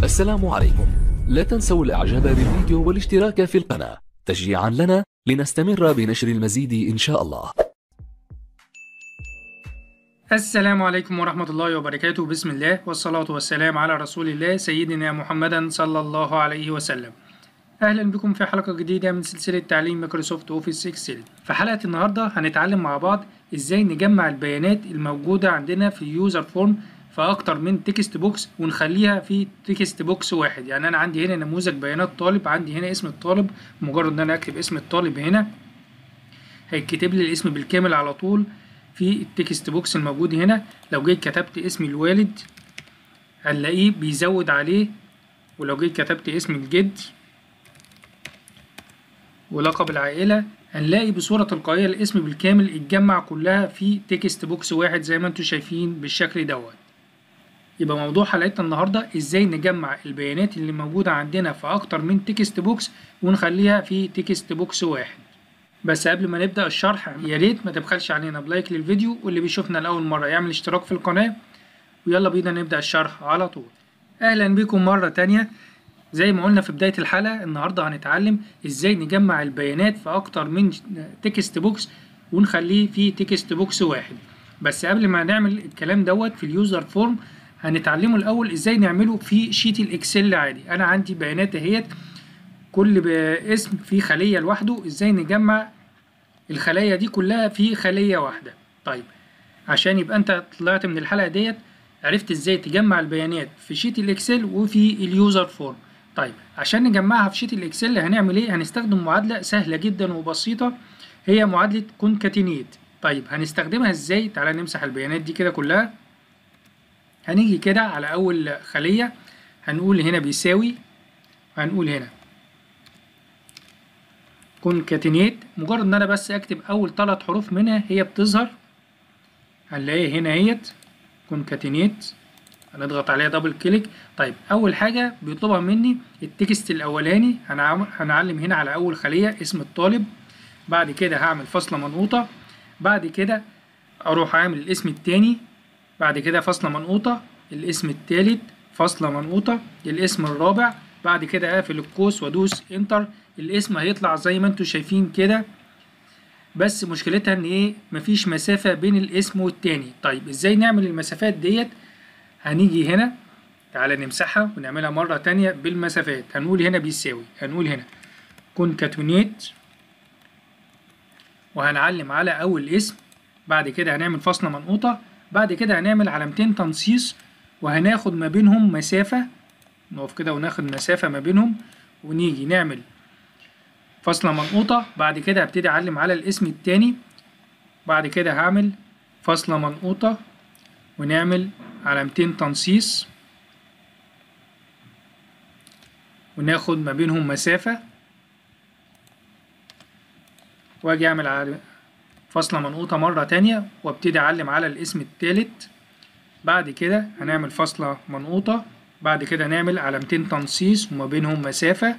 السلام عليكم لا تنسوا الاعجاب بالفيديو والاشتراك في القناة تشجيعا لنا لنستمر بنشر المزيد ان شاء الله السلام عليكم ورحمة الله وبركاته بسم الله والصلاة والسلام على رسول الله سيدنا محمدا صلى الله عليه وسلم أهلا بكم في حلقة جديدة من سلسلة تعليم مايكروسوفت أوفيس إكسل في حلقة النهاردة هنتعلم مع بعض إزاي نجمع البيانات الموجودة عندنا في اليوزر فورم في أكتر من تكست بوكس ونخليها في تكست بوكس واحد يعني أنا عندي هنا نموذج بيانات طالب عندي هنا اسم الطالب مجرد إن أنا أكتب اسم الطالب هنا هيتكتب لي الاسم بالكامل على طول في التكست بوكس الموجود هنا لو جيت كتبت اسم الوالد هنلاقيه بيزود عليه ولو جيت كتبت اسم الجد ولقب العائلة هنلاقي بصورة تلقائية الاسم بالكامل اتجمع كلها في تكست بوكس واحد زي ما انتم شايفين بالشكل دوت يبقى موضوع حلقتنا النهاردة ازاي نجمع البيانات اللي موجودة عندنا في اكتر من تكست بوكس ونخليها في تكست بوكس واحد بس قبل ما نبدأ الشرح يا ريت ما تبخلش علينا بلايك للفيديو واللي بيشوفنا لأول مرة يعمل اشتراك في القناة ويلا بينا نبدأ الشرح على طول أهلا بكم مرة تانية زي ما قلنا في بداية الحلقة النهاردة هنتعلم ازاي نجمع البيانات في أكتر من تكست بوكس ونخليه في تكست بوكس واحد بس قبل ما نعمل الكلام دوت في اليوزر فورم هنتعلمه الأول ازاي نعمله في شيت الإكسل عادي أنا عندي بيانات اهيت كل اسم في خلية لوحده ازاي نجمع الخلايا دي كلها في خلية واحدة طيب عشان يبقى انت طلعت من الحلقة ديت عرفت ازاي تجمع البيانات في شيت الاكسل وفي اليوزر فورم طيب عشان نجمعها في شيت الاكسل هنعمل ايه هنستخدم معادلة سهلة جدا وبسيطة هي معادلة كونكاتينيت طيب هنستخدمها ازاي تعالى نمسح البيانات دي كده كلها هنيجي كده على اول خلية هنقول هنا بيساوي هنقول هنا كونكاتينيت مجرد ان انا بس اكتب اول ثلاث حروف منها هي بتظهر هنلاقيها هنا اهيت كونكاتينيت هنضغط عليها دبل كليك طيب اول حاجه بيطلبها مني التكست الاولاني هنعلم هنا على اول خليه اسم الطالب بعد كده هعمل فاصله منقوطه بعد كده اروح اعمل الاسم التاني بعد كده فاصله منقوطه الاسم التالت فاصله منقوطه الاسم الرابع بعد كده اقفل القوس وادوس انتر الاسم هيطلع زي ما انتم شايفين كده بس مشكلتها ان ايه مفيش مسافة بين الاسم والتاني طيب ازاي نعمل المسافات ديت هنيجي هنا تعالى نمسحها ونعملها مرة تانية بالمسافات هنقول هنا بيساوي هنقول هنا كونكاتونيت وهنعلم على اول اسم بعد كده هنعمل فاصلة منقوطة بعد كده هنعمل علامتين تنصيص وهناخد ما بينهم مسافة نقف كده وناخد مسافة ما بينهم ونيجي نعمل فاصلة منقوطة بعد كده هبتدي أعلم على الاسم التاني بعد كده هعمل فاصلة منقوطة ونعمل علامتين تنصيص وناخد ما بينهم مسافة واجي اعمل فاصلة منقوطة مرة تانية وابتدي اعلم على الاسم التالت بعد كده هنعمل فاصلة منقوطة بعد كده نعمل علامتين تنصيص وما بينهم مسافة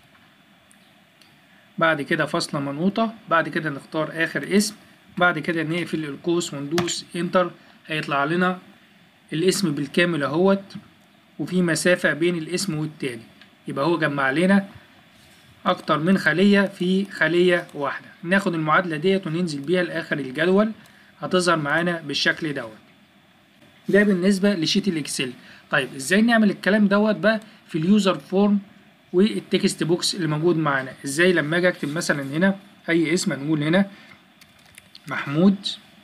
بعد كده فاصلة منقوطة بعد كده نختار آخر اسم بعد كده نقفل القوس وندوس انتر هيطلع لنا الاسم بالكامل اهوت وفي مسافة بين الاسم والتاني يبقى هو جمع لنا أكتر من خلية في خلية واحدة ناخد المعادلة ديت وننزل بيها لآخر الجدول هتظهر معانا بالشكل دوت ده بالنسبة لشيت الإكسل طيب ازاي نعمل الكلام دوت بقى في اليوزر فورم والتكست بوكس اللي موجود معانا ازاي لما اجي اكتب مثلا هنا اي اسم هنقول هنا محمود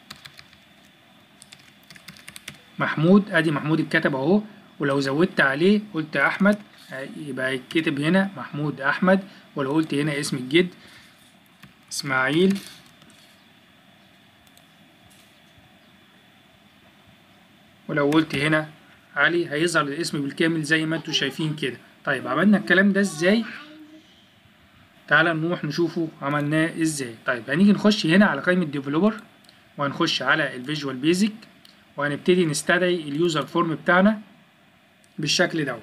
محمود ادي محمود اتكتب اهو ولو زودت عليه قلت احمد يبقى يتكتب هنا محمود احمد ولو قلت هنا اسم الجد اسماعيل ولو قلت هنا علي هيظهر الاسم بالكامل زي ما انتم شايفين كده طيب عملنا الكلام ده ازاي تعال نروح نشوفه عملناه ازاي طيب هنيجي نخش هنا على قائمة ديفلوبر وهنخش على الفيجوال بيزك وهنبتدي نستدعي اليوزر فورم بتاعنا بالشكل دوت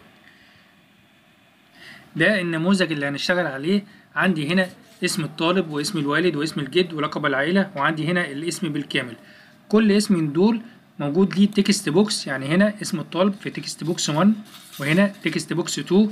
ده النموذج اللي هنشتغل عليه عندي هنا اسم الطالب واسم الوالد واسم الجد ولقب العائلة وعندي هنا الاسم بالكامل كل اسم من دول موجود ليه تكست بوكس يعني هنا اسم الطالب في تكست بوكس 1 وهنا تكست بوكس 2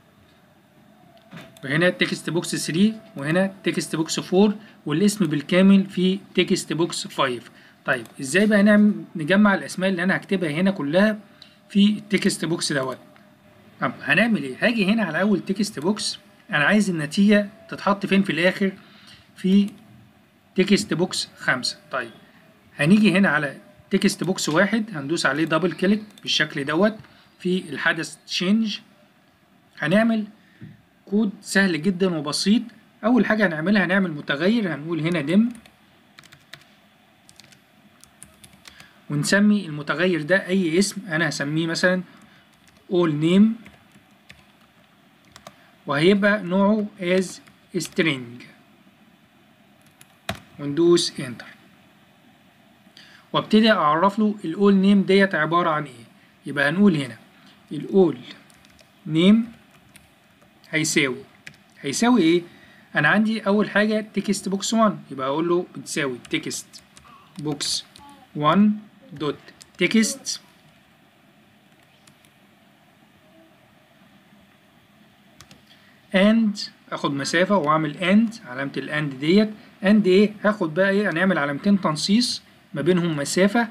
وهنا تكست بوكس 3 وهنا تكست بوكس 4 والاسم بالكامل في تكست بوكس 5 طيب ازاي بقى نعمل نجمع الاسماء اللي انا هكتبها هنا كلها في التكست بوكس دوت طب هنعمل ايه هاجي هنا على اول تكست بوكس انا عايز النتيجه تتحط فين في الاخر في تكست بوكس 5 طيب هنيجي هنا على تكست بوكس واحد هندوس عليه دبل كليك بالشكل دوت في الحدث تشينج هنعمل كود سهل جدا وبسيط اول حاجه هنعملها هنعمل متغير هنقول هنا دم ونسمي المتغير ده اي اسم انا هسميه مثلا all name وهيبقى نوعه as string وندوس enter وابتدي اعرف له الاول نيم ديت عباره عن ايه يبقى هنقول هنا الاول نيم هيساوي هيساوي ايه انا عندي اول حاجه تكست بوكس 1 يبقى اقول له بتساوي تكست بوكس 1 دوت تكست اند اخد مسافه واعمل اند علامه الاند ديت اند ايه هاخد بقى ايه هنعمل علامتين تنصيص ما بينهم مسافه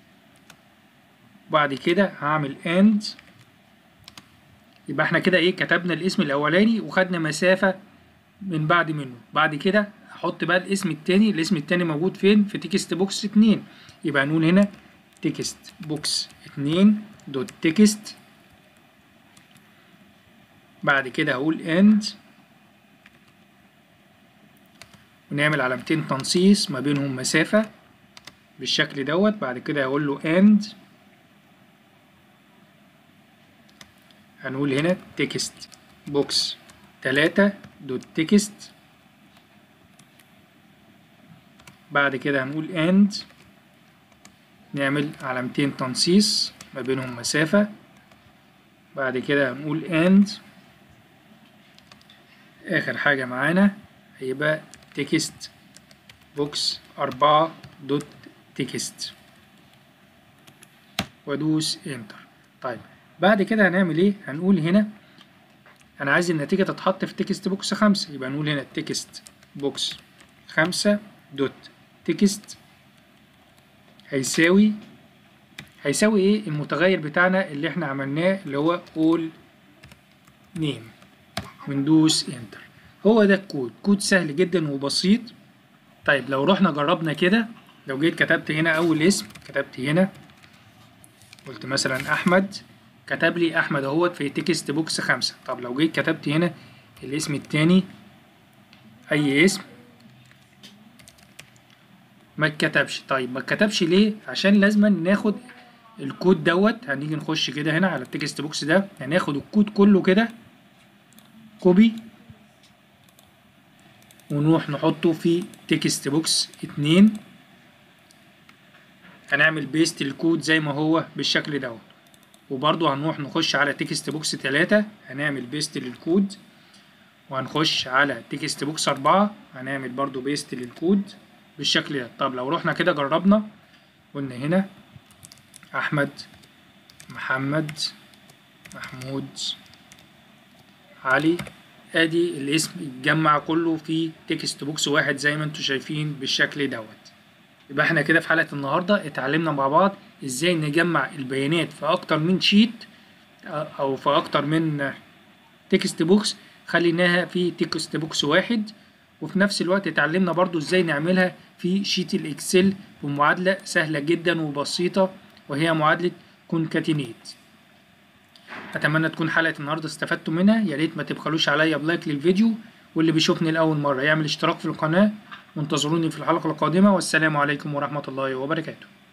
بعد كده هعمل اند يبقى احنا كده ايه كتبنا الاسم الاولاني وخدنا مسافه من بعد منه بعد كده هحط بقى الاسم التاني الاسم التاني موجود فين في تكست بوكس 2 يبقى هنقول هنا تكست بوكس 2 دوت تكست بعد كده هقول end ونعمل علامتين تنصيص ما بينهم مسافة بالشكل دوت بعد كده هقول له end هنقول هنا تكست بوكس تلاتة دوت تكست بعد كده هنقول end نعمل علامتين تنصيص ما بينهم مسافة بعد كده هنقول end آخر حاجة معانا هيبقى تكست بوكس أربعة دوت تكست وأدوس انتر طيب بعد كده هنعمل ايه هنقول هنا أنا عايز النتيجة تتحط في تكست بوكس خمسة يبقى نقول هنا تكست بوكس خمسة دوت تكست هيساوي هيساوي ايه المتغير بتاعنا اللي احنا عملناه اللي هو all name وندوس انتر هو ده الكود كود سهل جدا وبسيط طيب لو رحنا جربنا كده لو جيت كتبت هنا اول اسم كتبت هنا قلت مثلا احمد كتب لي احمد اهوت في تكست بوكس خمسة طب لو جيت كتبت هنا الاسم التاني اي اسم ما اتكتبش طيب ما اتكتبش ليه عشان لازم ناخد الكود دوت هنيجي نخش كده هنا على التكست بوكس ده هناخد الكود كله كده كوبي ونروح نحطه في تكست بوكس اتنين هنعمل بيست الكود زي ما هو بالشكل دوت وبرضو هنروح نخش على تكست بوكس تلاتة هنعمل بيست للكود وهنخش على تكست بوكس أربعة هنعمل برضو بيست للكود بالشكل ده طب لو رحنا كده جربنا قلنا هنا أحمد محمد محمود علي ادي الاسم اتجمع كله في تكست بوكس واحد زي ما انتم شايفين بالشكل دوت يبقى احنا كده في حلقة النهاردة اتعلمنا مع بعض ازاي نجمع البيانات في اكتر من شيت او في اكتر من تكست بوكس خليناها في تكست بوكس واحد وفي نفس الوقت اتعلمنا برضو ازاي نعملها في شيت الاكسل بمعادلة سهلة جدا وبسيطة وهي معادلة كونكاتينيت اتمنى تكون حلقه النهارده استفدتوا منها يا ريت ما تبخلوش عليا بلايك للفيديو واللي بيشوفني لاول مره يعمل اشتراك في القناه وانتظروني في الحلقه القادمه والسلام عليكم ورحمه الله وبركاته